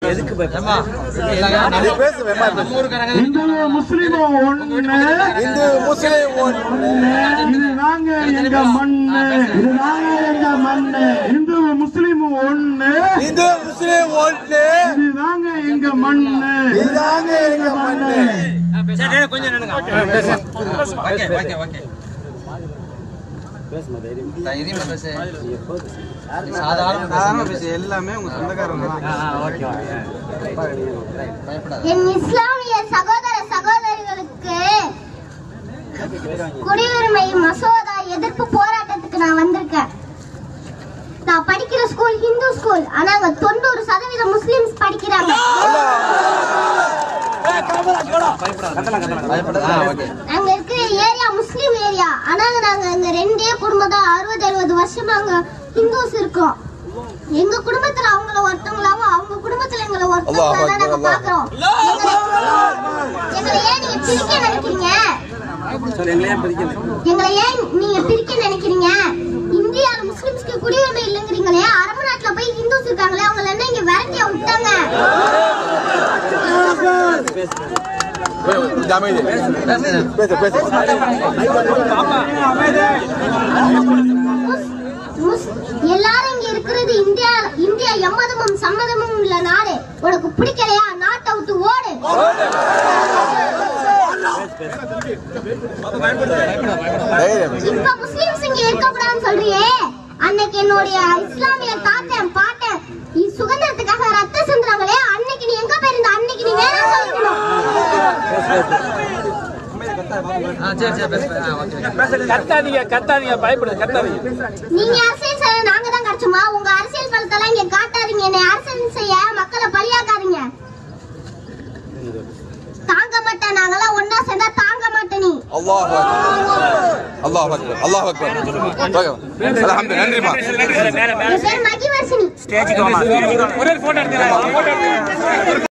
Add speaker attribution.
Speaker 1: நீ பேசு வேமா
Speaker 2: இந்து முஸ்லிமும் ஒண்ணு
Speaker 1: இந்து முஸ்லீம் ஒன்று
Speaker 2: இது நாங்க எங்க மண்ணு இது நாங்க எங்க மண்ணு இந்து முஸ்லிமும் ஒண்ணு
Speaker 1: இந்து முஸ்லீம் ஒன்று
Speaker 2: இது நாங்க எங்க மண்ணு
Speaker 1: இதுதாங்க எங்க மண்ணு
Speaker 3: என் இஸ்லாமிய சகோதர சகோதரிகளுக்கு குடியுரிமை மசோதா எதிர்ப்பு போராட்டத்துக்கு நான் வந்திருக்கேன் நான் படிக்கிற ஸ்கூல் ஹிந்து ஸ்கூல் ஆனா அங்க தொண்ணூறு சதவீதம் முஸ்லிம்ஸ் படிக்கிறாங்க அங்க இருக்கிற ஏரியா முஸ்லீம் ஏரியா ஆனா நாங்க அங்க ரெண்டே குடும்பம் தான் அறுபது எழுபது வருஷமா அங்க ஹிந்துஸ் இருக்கோம் எங்க குடும்பத்துல அவங்கள ஒருத்தவங்களாவும் அவங்க குடும்பத்துல எங்களை ஒருத்தவங்களா தான் நாங்க பாக்குறோம் எங்களை ஏன் நீங்க பிரிக்க நினைக்கிறீங்க எங்களை ஏன் நீங்க பிரிக்க நினைக்கிறீங்க இந்தியால முஸ்லிம்ஸ்க்கு குடியுரிமை இல்லைங்கிறீங்களே அரபு நாட்டுல போய் ஹிந்துஸ் இருக்காங்களே அவங்கள என்ன இங்க விரட்டியா விட்டாங்க
Speaker 1: கொஞ்சம் அமைதி பேசு பேசு
Speaker 3: முஸ்- முஸ்- எல்லாரும் இங்க இருக்கிறது இந்தியா இந்தியா எம்மதமும் சம்மதமும் உள்ள நாடு உனக்கு பிடிக்கலையா நாட்டை விட்டு ஓடு
Speaker 1: தைரியம்
Speaker 3: இப்ப முஸ்லிம்ஸ் இங்க இருக்கக்கூடாதுன்னு சொல்றியே அன்னைக்கு என்னுடைய இஸ்லாமிய தாத்தன் பாட்டன் இ- சுதந்திரத்துக்காக ரத்தம் சிந்துறாங்களே அன்னைக்கு நீ எங்க போயிருந்த அன்னைக்கு நீ வேணாம் சொல்லிக்கணும்
Speaker 4: கத்தாதீங்க கத்தாதீங்க பயப்படுது கத்தாதீங்க
Speaker 3: நீங்க அரசியல் செய்ய நாங்க தான் கிடைச்சோமா உங்க அரசியல் பலத்தெல்லாம் இங்க காட்டாதீங்க என்னை அரசியல் செய்ய மக்களை பலியாக்காதீங்க தாங்க மாட்டேன் நாங்கெல்லாம் ஒன்னா சேர்ந்தா தாங்க மாட்டேன் நீ
Speaker 1: அல்லாஹ் அல்லாஹ் அக்பர் அல்லாஹ் அக்பர் அல்ஹம்துலில்லாஹ் நன்றிமா
Speaker 3: என் பேர் மகிவர்ஷினி
Speaker 4: ஒரே போட்டோ எடுத்துக்கலாம் போட்டோ எடுத்துக்கலாம்